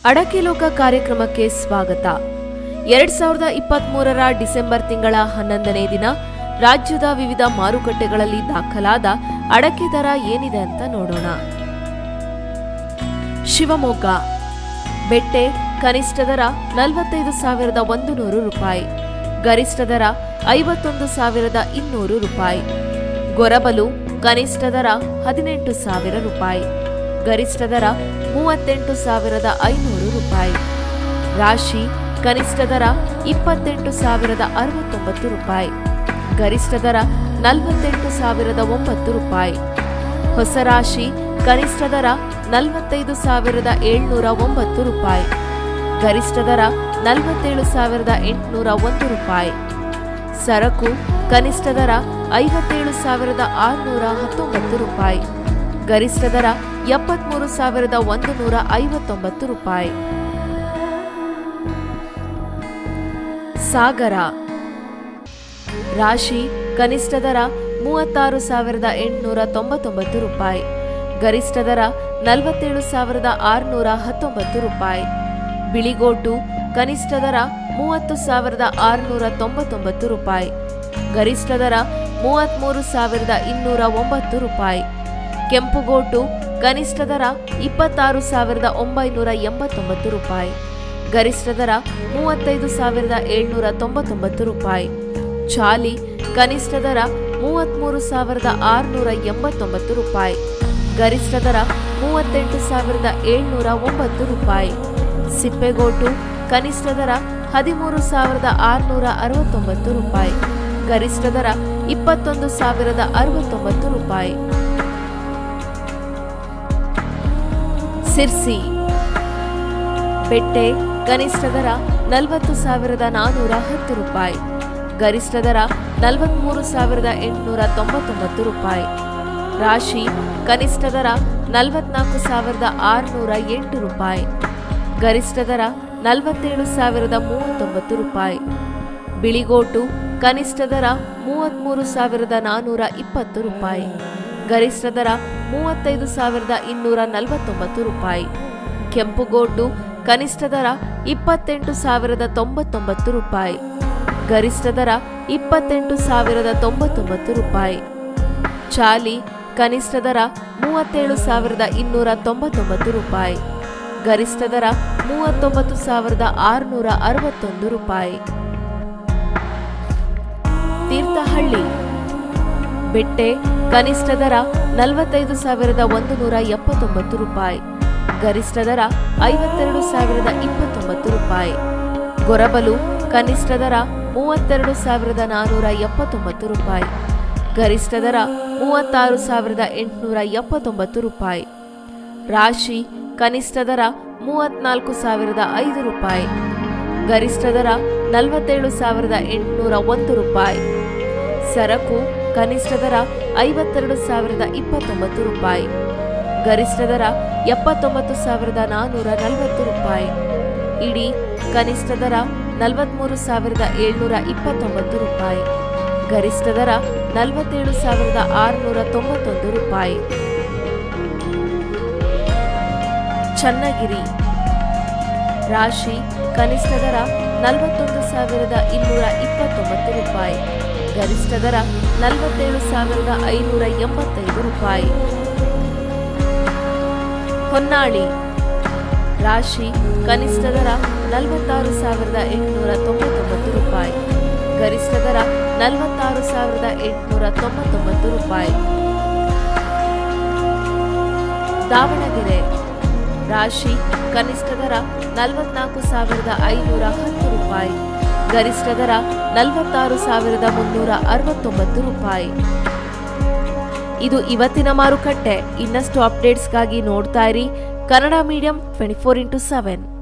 ಅಡಕೆ ಲೋಕ ಕಾರ್ಯಕ್ರಮಕ್ಕೆ ಸ್ವಾಗತ ಎರಡ್ ಸಾವಿರದ ಇಪ್ಪತ್ತ್ ಮೂರರ ಡಿಸೆಂಬರ್ ತಿಂಗಳ ಹನ್ನೊಂದನೇ ದಿನ ರಾಜ್ಯದ ವಿವಿಧ ಮಾರುಕಟ್ಟೆಗಳಲ್ಲಿ ದಾಖಲಾದ ಅಡಕೆ ದರ ಏನಿದೆ ಅಂತ ನೋಡೋಣ ಶಿವಮೊಗ್ಗ ಬೆಟ್ಟೆ ಕನಿಷ್ಠ ದರ ನಲವತ್ತೈದು ಸಾವಿರದ ಒಂದು ನೂರು ರೂಪಾಯಿ ಗರಿಷ್ಠ ದರ ಐವತ್ತೊಂದು ಸಾವಿರದ ಇನ್ನೂರು ರೂಪಾಯಿ ಗೊರಬಲು ಕನಿಷ್ಠ ದರ ಹದಿನೆಂಟು ಸಾವಿರ ರೂಪಾಯಿ ಗರಿಷ್ಠ ದರ ಮೂವತ್ತೆಂಟು ಸಾವಿರದ ಐನೂರು ರೂಪಾಯಿ ರಾಶಿ ಕನಿಷ್ಠ ದರ ಇಪ್ಪತ್ತೆಂಟು ಸಾವಿರದ ಅರವತ್ತೊಂಬತ್ತು ರೂಪಾಯಿ ಗರಿಷ್ಠ ದರ ನಲವತ್ತೆಂಟು ಸಾವಿರದ ಒಂಬತ್ತು ರೂಪಾಯಿ ಹೊಸ ರಾಶಿ ಕನಿಷ್ಠ ದರ ನಲವತ್ತೈದು ಸಾವಿರದ ಏಳ್ನೂರ ಒಂಬತ್ತು ರೂಪಾಯಿ ಗರಿಷ್ಠ ದರ ನಲವತ್ತೇಳು ಸಾವಿರದ ಎಂಟುನೂರ ಒಂದು ರೂಪಾಯಿ ಸರಕು ಕನಿಷ್ಠ ದರ ಐವತ್ತೇಳು ಸಾವಿರದ ಆರುನೂರ ಹತ್ತೊಂಬತ್ತು ರೂಪಾಯಿ ಗರಿಷ್ಠ ದರ ಎಪ್ಪತ್ಮೂರು ಸಾವಿರದ ಒಂದು ನೂರ ಐವತ್ತೊಂಬತ್ತು ರೂಪಾಯಿ ಸಾಗರ ರಾಶಿ ಕನಿಷ್ಠ ದರ ಮೂವತ್ತಾರು ಸಾವಿರದ ಎಂಟುನೂರ ತೊಂಬತ್ತೊಂಬತ್ತು ರೂಪಾಯಿ ಗರಿಷ್ಠ ದರ ನಲವತ್ತೇಳು ಸಾವಿರದ ಆರುನೂರ ಹತ್ತೊಂಬತ್ತು ರೂಪಾಯಿ ಬಿಳಿಗೋಟು ಕನಿಷ್ಠ ದರ ಮೂವತ್ತು ಸಾವಿರದ ಆರುನೂರ ತೊಂಬತ್ತೊಂಬತ್ತು ರೂಪಾಯಿ ಗರಿಷ್ಠ ದರ ಮೂವತ್ತ್ಮೂರು ಸಾವಿರದ ಇನ್ನೂರ ಒಂಬತ್ತು ರೂಪಾಯಿ ಕೆಂಪುಗೋಟು ಕನಿಷ್ಠ ದರ ಇಪ್ಪತ್ತಾರು ಸಾವಿರದ ಒಂಬೈನೂರ ಎಂಬತ್ತೊಂಬತ್ತು ರೂಪಾಯಿ ಗರಿಷ್ಠ ದರ ಮೂವತ್ತೈದು ಸಾವಿರದ ಏಳ್ನೂರ ತೊಂಬತ್ತೊಂಬತ್ತು ರೂಪಾಯಿ ಚಾಲಿ ಕನಿಷ್ಠ ದರ ಮೂವತ್ತ್ಮೂರು ಸಾವಿರದ ಆರುನೂರ ಎಂಬತ್ತೊಂಬತ್ತು ರೂಪಾಯಿ ಗರಿಷ್ಠ ದರ ಮೂವತ್ತೆಂಟು ಸಾವಿರದ ಏಳ್ನೂರ ಒಂಬತ್ತು ರೂಪಾಯಿ ಸಿಪ್ಪೆಗೋಟು ಕನಿಷ್ಠ ದರ ಹದಿಮೂರು ಸಾವಿರದ ಆರುನೂರ ಅರವತ್ತೊಂಬತ್ತು ರೂಪಾಯಿ ಗರಿಷ್ಠ ದರ ಇಪ್ಪತ್ತೊಂದು ಸಾವಿರದ ಅರವತ್ತೊಂಬತ್ತು ರೂಪಾಯಿ ಸಿರ್ಸಿ ಬೆಟ್ಟೆ ಕನಿಷ್ಠ ದರ ನಲವತ್ತು ಸಾವಿರದ ನಾನ್ನೂರ ಹತ್ತು ರೂಪಾಯಿ ಗರಿಷ್ಠ ದರ ನಲವತ್ತ್ಮೂರು ಸಾವಿರದ ಎಂಟುನೂರ ತೊಂಬತ್ತೊಂಬತ್ತು ರೂಪಾಯಿ ರಾಶಿ ಕನಿಷ್ಠ ದರ ನಲವತ್ನಾಲ್ಕು ಸಾವಿರದ ಆರುನೂರ ಎಂಟು ರೂಪಾಯಿ ಗರಿಷ್ಠ ದರ ನಲವತ್ತೇಳು ಸಾವಿರದ ಮೂವತ್ತೊಂಬತ್ತು ರೂಪಾಯಿ ಬಿಳಿಗೋಟು ಕನಿಷ್ಠ ದರ ಮೂವತ್ತ್ಮೂರು ಸಾವಿರದ ನಾನ್ನೂರ ಇಪ್ಪತ್ತು ರೂಪಾಯಿ ಗರಿಷ್ಠ ದರ ಮೂವತ್ತೈದು ಸಾವಿರದ ಇನ್ನೂರ ನಲವತ್ತೊಂಬತ್ತು ರೂಪಾಯಿ ಕೆಂಪುಗೋಟು ಕನಿಷ್ಠ ದರ ಇಪ್ಪತ್ತೆಂಟು ಸಾವಿರದ ತೊಂಬತ್ತೊಂಬತ್ತು ರೂಪಾಯಿ ಗರಿಷ್ಠ ದರ ಇಪ್ಪತ್ತೆಂಟು ಸಾವಿರದ ತೊಂಬತ್ತೊಂಬತ್ತು ರೂಪಾಯಿ ಚಾಲಿ ಕನಿಷ್ಠ ದರ ಮೂವತ್ತೇಳು ಸಾವಿರದ ಇನ್ನೂರ ತೊಂಬತ್ತೊಂಬತ್ತು ರೂಪಾಯಿ ಗರಿಷ್ಠ ದರ ಮೂವತ್ತೊಂಬತ್ತು ಸಾವಿರದ ಆರುನೂರ ಅರವತ್ತೊಂದು ರೂಪಾಯಿ ತೀರ್ಥಹಳ್ಳಿ ಬೆಟ್ಟೆ ಕನಿಷ್ಠ ದರ ನಲವತ್ತೈದು ಸಾವಿರದ ಒಂದು ನೂರ ಎಪ್ಪತ್ತೊಂಬತ್ತು ರೂಪಾಯಿ ಗರಿಷ್ಠ ದರ ಐವತ್ತೆರಡು ಸಾವಿರದ ಇಪ್ಪತ್ತೊಂಬತ್ತು ರೂಪಾಯಿ ಗೊರಬಲು ಕನಿಷ್ಠ ದರ ಮೂವತ್ತೆರಡು ಸಾವಿರದ ನಾನ್ನೂರ ಎಪ್ಪತ್ತೊಂಬತ್ತು ರೂಪಾಯಿ ಗರಿಷ್ಠ ದರ ಮೂವತ್ತಾರು ಸಾವಿರದ ಎಂಟುನೂರ ಎಪ್ಪತ್ತೊಂಬತ್ತು ರೂಪಾಯಿ ರಾಶಿ ಕನಿಷ್ಠ ದರ ಮೂವತ್ನಾಲ್ಕು ಸಾವಿರದ ಐದು ರೂಪಾಯಿ ಗರಿಷ್ಠ ದರ ನಲವತ್ತೇಳು ಸಾವಿರದ ಎಂಟುನೂರ ಒಂದು ರೂಪಾಯಿ ಸರಕು ಕನಿಷ್ಠ ದರ ಐವತ್ತೆರಡು ಸಾವಿರದ ಇಪ್ಪತ್ತೊಂಬತ್ತು ರೂಪಾಯಿ ಗರಿಷ್ಠ ದರ ಎಪ್ಪತ್ತೊಂಬತ್ತು ಸಾವಿರದ ನಾನ್ನೂರ ನಲವತ್ತು ರೂಪಾಯಿ ಇಡೀ ಕನಿಷ್ಠ ದರ ನಲವತ್ತ್ಮೂರು ಸಾವಿರದ ಏಳ್ನೂರ ಇಪ್ಪತ್ತೊಂಬತ್ತು ರೂಪಾಯಿ ಗರಿಷ್ಠ ದರ ನಲವತ್ತೇಳು ಸಾವಿರದ ಆರುನೂರ ತೊಂಬತ್ತೊಂದು ರೂಪಾಯಿ ಚನ್ನಗಿರಿ ರಾಶಿ ಕನಿಷ್ಠ ದರ ನಲವತ್ತೊಂದು ಸಾವಿರದ ಇನ್ನೂರ ಇಪ್ಪತ್ತೊಂಬತ್ತು ರೂಪಾಯಿ ಗರಿಷ್ಠ ದರ ನಲವತ್ತೇಳು ಸಾವಿರದ ಐನೂರ ಎಂಬತ್ತೈದು ರೂಪಾಯಿ ಹೊನ್ನಾಳಿ ರಾಶಿ ಕನಿಷ್ಠ ದರ ನಲವತ್ತಾರು ಸಾವಿರದ ಎಂಟುನೂರ ತೊಂಬತ್ತೊಂಬತ್ತು ರೂಪಾಯಿ ಗರಿಷ್ಠ ದರ ನಲವತ್ತಾರು ಸಾವಿರದ ಎಂಟುನೂರ ತೊಂಬತ್ತೊಂಬತ್ತು ರೂಪಾಯಿ ದಾವಣಗೆರೆ ರಾಶಿ ಕನಿಷ್ಠ ದರ ನಲವತ್ನಾಲ್ಕು ಸಾವಿರದ ಐನೂರ ಹತ್ತು ರೂಪಾಯಿ ಗರಿಷ್ಠ ದರ ನಲವತ್ತಾರು ಸಾವಿರದ ಮುನ್ನೂರ ಅರವತ್ತೊಂಬತ್ತು ರೂಪಾಯಿ ಇದು ಇವತ್ತಿನ ಮಾರುಕಟ್ಟೆ ಇನ್ನಷ್ಟು ಅಪ್ಡೇಟ್ಸ್ಗಾಗಿ ನೋಡ್ತಾ ಇರಿ Kannada medium twenty four into seven